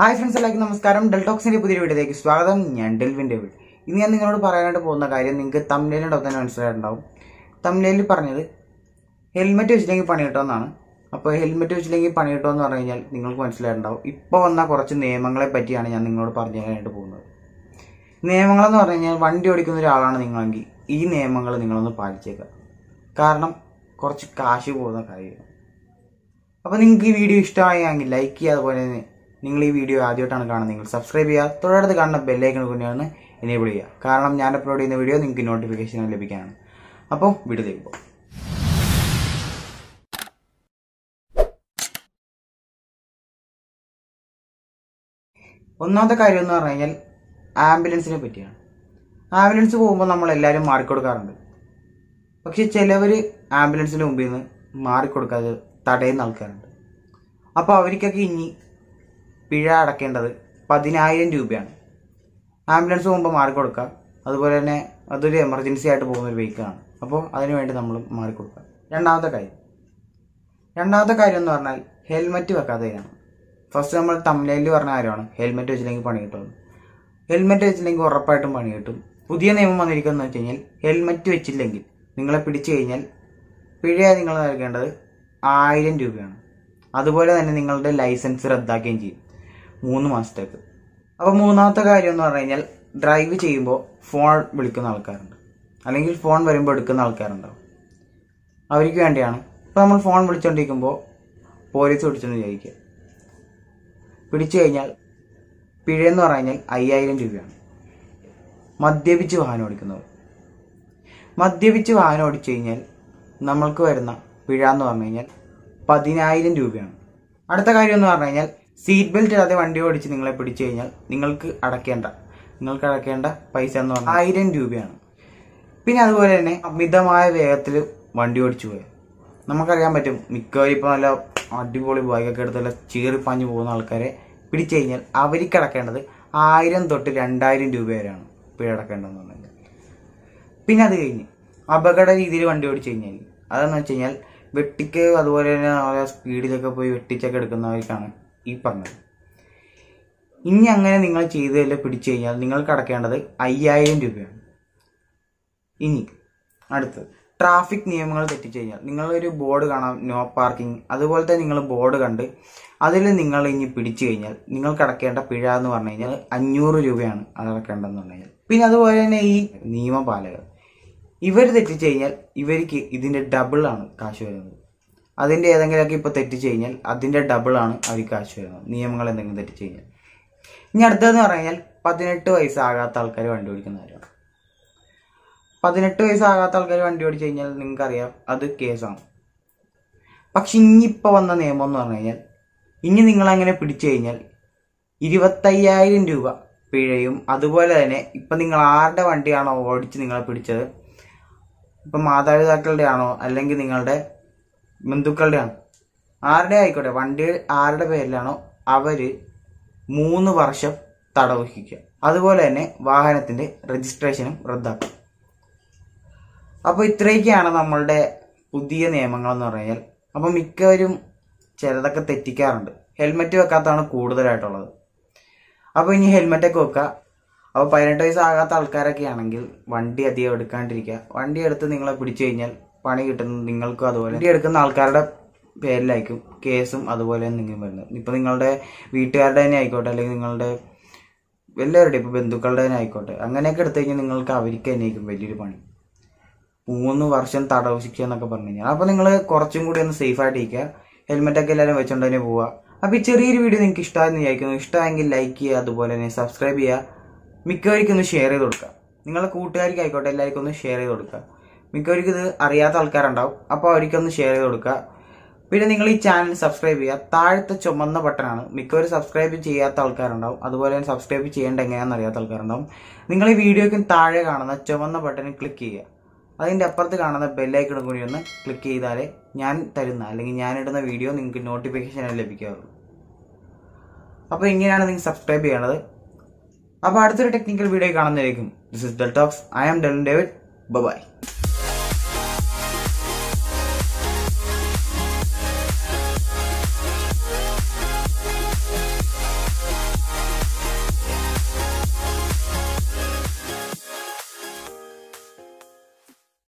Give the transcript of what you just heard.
hi friends എല്ലാവർക്കും നമസ്കാരം ഡെൽടോക്സിന്റെ പുതിയ വീഡിയോയിലേക്ക് സ്വാഗതം ഞാൻ ഡെൽവിൻ ഡേവിഡ് ഇന്ന് ഞാൻ നിങ്ങളോട് പറയാനായിട്ട് പോകുന്ന കാര്യം നിങ്ങൾക്ക് തമിഴിൻ്റെ തന്നെ മനസ്സിലായിട്ടുണ്ടാവും തമിഴിൽ പറഞ്ഞത് ഹെൽമെറ്റ് വെച്ചില്ലെങ്കിൽ പണി കിട്ടുമെന്നാണ് അപ്പോൾ ഹെൽമെറ്റ് വെച്ചില്ലെങ്കിൽ പണി കിട്ടുമെന്ന് പറഞ്ഞു കഴിഞ്ഞാൽ നിങ്ങൾക്ക് മനസ്സിലായിട്ടുണ്ടാവും ഇപ്പോൾ വന്ന കുറച്ച് നിയമങ്ങളെ പറ്റിയാണ് ഞാൻ നിങ്ങളോട് പറഞ്ഞു തരാനായിട്ട് പോകുന്നത് നിയമങ്ങളെന്ന് പറഞ്ഞു കഴിഞ്ഞാൽ വണ്ടി ഓടിക്കുന്ന ഒരാളാണ് നിങ്ങളെങ്കിൽ ഈ നിയമങ്ങൾ നിങ്ങളൊന്ന് പാലിച്ചേക്കുക കാരണം കുറച്ച് കാശ് പോകുന്ന കാര്യമാണ് അപ്പോൾ നിങ്ങൾക്ക് ഈ വീഡിയോ ഇഷ്ടമായെങ്കിൽ ലൈക്ക് ചെയ്യുക അതുപോലെ തന്നെ നിങ്ങൾ ഈ വീഡിയോ ആദ്യമായിട്ടാണ് കാണുന്നത് നിങ്ങൾ സബ്സ്ക്രൈബ് ചെയ്യുക തൊട്ടടുത്ത് കാണുന്ന ബെല്ലൈക്കൺ കൊണ്ടാണ് എനേബിൾ ചെയ്യുക കാരണം ഞാൻ അപ്ലോഡ് ചെയ്യുന്ന വീഡിയോ നിങ്ങൾക്ക് നോട്ടിഫിക്കേഷൻ ലഭിക്കാനാണ് അപ്പോൾ വീഡിയോയിലേക്ക് പോകും ഒന്നാമത്തെ കാര്യം എന്ന് പറഞ്ഞു കഴിഞ്ഞാൽ ആംബുലൻസിനെ പറ്റിയാണ് ആംബുലൻസ് പോകുമ്പോൾ നമ്മൾ എല്ലാവരും മാറിക്കൊടുക്കാറുണ്ട് പക്ഷെ ചിലവർ ആംബുലൻസിന് മുമ്പിൽ നിന്ന് മാറിക്കൊടുക്കാതെ തടയുന്ന ആൾക്കാരുണ്ട് അപ്പോൾ അവർക്കൊക്കെ ഇനി പിഴ അടക്കേണ്ടത് പതിനായിരം രൂപയാണ് ആംബുലൻസ് പോകുമ്പോൾ മാറിക്കൊടുക്കുക അതുപോലെ തന്നെ അതൊരു എമർജൻസി ആയിട്ട് പോകുന്ന ഒരു വെഹിക്കിളാണ് അപ്പോൾ അതിന് വേണ്ടി നമ്മൾ മാറിക്കൊടുക്കുക രണ്ടാമത്തെ കാര്യം രണ്ടാമത്തെ കാര്യം എന്ന് പറഞ്ഞാൽ ഹെൽമെറ്റ് വെക്കാത്തതാണ് ഫസ്റ്റ് നമ്മൾ തമിഴിൽ പറഞ്ഞ കാര്യമാണ് ഹെൽമെറ്റ് വെച്ചില്ലെങ്കിൽ പണി കിട്ടുമെന്ന് ഹെൽമെറ്റ് വെച്ചില്ലെങ്കിൽ ഉറപ്പായിട്ടും പണി കിട്ടും പുതിയ നിയമം വന്നിരിക്കുന്നത് വെച്ച് കഴിഞ്ഞാൽ ഹെൽമെറ്റ് വെച്ചില്ലെങ്കിൽ നിങ്ങളെ പിടിച്ചു കഴിഞ്ഞാൽ പിഴ നിങ്ങൾ നൽകേണ്ടത് ആയിരം രൂപയാണ് അതുപോലെ തന്നെ നിങ്ങളുടെ ലൈസൻസ് റദ്ദാക്കുകയും ചെയ്യും മൂന്ന് മാസത്തേക്ക് അപ്പോൾ മൂന്നാമത്തെ കാര്യം എന്ന് പറഞ്ഞു കഴിഞ്ഞാൽ ഡ്രൈവ് ചെയ്യുമ്പോൾ ഫോൺ വിളിക്കുന്ന ആൾക്കാരുണ്ട് അല്ലെങ്കിൽ ഫോൺ വരുമ്പോൾ എടുക്കുന്ന ആൾക്കാരുണ്ടാവും അവർക്ക് വേണ്ടിയാണ് ഇപ്പോൾ നമ്മൾ ഫോൺ വിളിച്ചുകൊണ്ടിരിക്കുമ്പോൾ പോലീസ് പിടിച്ചെന്ന് വിചാരിക്കുക പിടിച്ചു കഴിഞ്ഞാൽ പിഴയെന്ന് പറഞ്ഞു കഴിഞ്ഞാൽ അയ്യായിരം രൂപയാണ് മദ്യപിച്ച് വാഹനം ഓടിക്കുന്നവർ മദ്യപിച്ച് വാഹനം ഓടിച്ചു കഴിഞ്ഞാൽ നമ്മൾക്ക് വരുന്ന പിഴ എന്ന് പറഞ്ഞു കഴിഞ്ഞാൽ പതിനായിരം രൂപയാണ് അടുത്ത കാര്യം എന്ന് പറഞ്ഞു കഴിഞ്ഞാൽ സീറ്റ് ബെൽറ്റ് ഇല്ലാതെ വണ്ടി ഓടിച്ച് നിങ്ങളെ പിടിച്ചു കഴിഞ്ഞാൽ നിങ്ങൾക്ക് അടയ്ക്കേണ്ട നിങ്ങൾക്ക് അടയ്ക്കേണ്ട പൈസ എന്ന് പറഞ്ഞാൽ ആയിരം രൂപയാണ് പിന്നെ അതുപോലെ തന്നെ അമിതമായ വേഗത്തിൽ വണ്ടി ഓടിച്ചു പോയത് നമുക്കറിയാൻ പറ്റും മിക്കവരും ഇപ്പോൾ നല്ല അടിപൊളി ബൈക്കൊക്കെ എടുത്ത് നല്ല ചീറിപ്പാഞ്ഞു പോകുന്ന ആൾക്കാരെ പിടിച്ചു കഴിഞ്ഞാൽ അവർക്ക് അടക്കേണ്ടത് ആയിരം തൊട്ട് രണ്ടായിരം രൂപ വരെയാണ് പിഴ അടക്കേണ്ടതെന്ന് പറഞ്ഞു കഴിഞ്ഞാൽ പിന്നെ അത് കഴിഞ്ഞ് അപകട രീതിയിൽ വണ്ടി ഓടിച്ചു കഴിഞ്ഞാൽ അതെന്ന് വെച്ച് കഴിഞ്ഞാൽ വെട്ടിക്ക് അതുപോലെ തന്നെ വളരെ സ്പീഡിലൊക്കെ പോയി വെട്ടിച്ചൊക്കെ എടുക്കുന്നവർക്കാണ് ഈ പറഞ്ഞത് ഇനി അങ്ങനെ നിങ്ങൾ ചെയ്തതെല്ലാം പിടിച്ചു കഴിഞ്ഞാൽ നിങ്ങൾക്ക് അടക്കേണ്ടത് അയ്യായിരം രൂപയാണ് ഇനി അടുത്തത് ട്രാഫിക് നിയമങ്ങൾ തെറ്റിച്ചു കഴിഞ്ഞാൽ നിങ്ങളൊരു ബോർഡ് കാണാം നോ പാർക്കിംഗ് അതുപോലത്തെ നിങ്ങൾ ബോർഡ് കണ്ട് അതിൽ നിങ്ങൾ ഇനി പിടിച്ചു കഴിഞ്ഞാൽ നിങ്ങൾക്ക് അടക്കേണ്ട പിഴ എന്ന് പറഞ്ഞു കഴിഞ്ഞാൽ അഞ്ഞൂറ് രൂപയാണ് അത് അടക്കേണ്ടതെന്ന് പറഞ്ഞു കഴിഞ്ഞാൽ പിന്നെ അതുപോലെ തന്നെ ഈ നിയമപാലകർ ഇവർ തെറ്റിച്ചു കഴിഞ്ഞാൽ ഇവർക്ക് ഇതിൻ്റെ ഡബിളാണ് കാശ് വരുന്നത് അതിൻ്റെ ഏതെങ്കിലുമൊക്കെ ഇപ്പോൾ തെറ്റിച്ചു കഴിഞ്ഞാൽ അതിൻ്റെ ഡബിളാണ് അവർക്ക് കാശ് വരുന്നത് നിയമങ്ങൾ എന്തെങ്കിലും തെറ്റിച്ചു കഴിഞ്ഞാൽ ഇനി അടുത്തതെന്ന് പറഞ്ഞു കഴിഞ്ഞാൽ പതിനെട്ട് വയസ്സാകാത്ത ആൾക്കാർ വണ്ടി ഓടിക്കുന്നവരാണ് പതിനെട്ട് വയസ്സാകാത്ത ആൾക്കാർ വണ്ടി ഓടിച്ചു കഴിഞ്ഞാൽ നിങ്ങൾക്കറിയാം അത് കേസാണ് പക്ഷെ ഇനിയിപ്പോൾ വന്ന നിയമം എന്ന് പറഞ്ഞു കഴിഞ്ഞാൽ ഇനി നിങ്ങളങ്ങനെ പിടിച്ചു കഴിഞ്ഞാൽ ഇരുപത്തയ്യായിരം രൂപ പിഴയും അതുപോലെ തന്നെ ഇപ്പം നിങ്ങൾ ആരുടെ വണ്ടിയാണോ ഓടിച്ച് നിങ്ങളെ പിടിച്ചത് ഇപ്പം മാതാപിതാക്കളുടെ ആണോ അല്ലെങ്കിൽ നിങ്ങളുടെ ബന്ധുക്കളുടെ ആണോ ആരുടെ ആയിക്കോട്ടെ വണ്ടി ആരുടെ പേരിലാണോ അവര് മൂന്ന് വർഷം തടവ് ശിക്ഷ അതുപോലെ തന്നെ വാഹനത്തിന്റെ രജിസ്ട്രേഷനും റദ്ദാക്കും അപ്പോൾ ഇത്രയൊക്കെയാണ് നമ്മളുടെ പുതിയ നിയമങ്ങൾ എന്ന് പറഞ്ഞാൽ അപ്പം മിക്കവരും ചിലതൊക്കെ തെറ്റിക്കാറുണ്ട് ഹെൽമെറ്റ് വെക്കാത്തതാണ് കൂടുതലായിട്ടുള്ളത് അപ്പോൾ ഇനി ഹെൽമെറ്റൊക്കെ വെക്കുക അപ്പോൾ പതിനെട്ട് വയസ്സാകാത്ത ആൾക്കാരൊക്കെ ആണെങ്കിൽ വണ്ടി അധികം എടുക്കാണ്ടിരിക്കുക വണ്ടി എടുത്ത് നിങ്ങളെ പിടിച്ചു കഴിഞ്ഞാൽ പണി കിട്ടുന്നത് നിങ്ങൾക്കും അതുപോലെ വണ്ടി എടുക്കുന്ന ആൾക്കാരുടെ പേരിലായിരിക്കും കേസും അതുപോലെ എന്തെങ്കിലും വരുന്നത് ഇപ്പം നിങ്ങളുടെ വീട്ടുകാരുടെ തന്നെ ആയിക്കോട്ടെ അല്ലെങ്കിൽ നിങ്ങളുടെ എല്ലാവരുടെയും ഇപ്പോൾ ബന്ധുക്കളുടെ തന്നെ ആയിക്കോട്ടെ അങ്ങനെയൊക്കെ എടുത്തു കഴിഞ്ഞാൽ നിങ്ങൾക്ക് അവർക്ക് തന്നെയായിരിക്കും വലിയൊരു പണി മൂന്ന് വർഷം തടവ് ശിക്ഷ എന്നൊക്കെ പറഞ്ഞു കഴിഞ്ഞാൽ അപ്പോൾ നിങ്ങൾ കുറച്ചും കൂടി ഒന്ന് സേഫ് ആയിട്ട് ഇരിക്കുക ഹെൽമെറ്റൊക്കെ എല്ലാവരും വെച്ചുകൊണ്ട് തന്നെ പോവുക അപ്പോൾ ഈ ചെറിയൊരു വീഡിയോ നിങ്ങൾക്ക് ഇഷ്ടമായെന്ന് വിചാരിക്കുന്നു ഇഷ്ടമായെങ്കിൽ ലൈക്ക് ചെയ്യുക അതുപോലെ തന്നെ സബ്സ്ക്രൈബ് ചെയ്യുക മിക്കവർക്കും ഒന്ന് ഷെയർ ചെയ്ത് കൊടുക്കുക നിങ്ങളുടെ കൂട്ടുകാർക്ക് ആയിക്കോട്ടെ എല്ലാവർക്കും ഒന്ന് ഷെയർ ചെയ്ത് കൊടുക്കുക മിക്കവർക്കും ഇത് അറിയാത്ത ആൾക്കാരുണ്ടാവും അപ്പോൾ അവർക്കൊന്ന് ഷെയർ ചെയ്ത് കൊടുക്കുക പിന്നെ നിങ്ങൾ ഈ ചാനൽ സബ്സ്ക്രൈബ് ചെയ്യുക താഴത്തെ ചുമന്ന ബട്ടണാണ് മിക്കവരും സബ്സ്ക്രൈബ് ചെയ്യാത്ത ആൾക്കാരുണ്ടാവും അതുപോലെ തന്നെ സബ്സ്ക്രൈബ് ചെയ്യേണ്ട എങ്ങനെയാണെന്ന് അറിയാത്ത ആൾക്കാരുണ്ടാവും നിങ്ങൾ ഈ വീഡിയോയ്ക്ക് താഴെ കാണുന്ന ചുവന്ന ബട്ടണിൽ ക്ലിക്ക് ചെയ്യുക അതിൻ്റെ അപ്പുറത്ത് കാണുന്ന ബെല്ലൈക്കൺ കൂടി ഒന്ന് ക്ലിക്ക് ചെയ്താലേ ഞാൻ തരുന്ന അല്ലെങ്കിൽ ഞാൻ ഇടുന്ന വീഡിയോ നിങ്ങൾക്ക് നോട്ടിഫിക്കേഷൻ ലഭിക്കാറുള്ളൂ അപ്പോൾ ഇങ്ങനെയാണ് നിങ്ങൾ സബ്സ്ക്രൈബ് ചെയ്യേണ്ടത് അപ്പോൾ അടുത്തൊരു ടെക്നിക്കൽ വീഡിയോ കാണുന്നതായിരിക്കും this is Dell talks I am Dell David by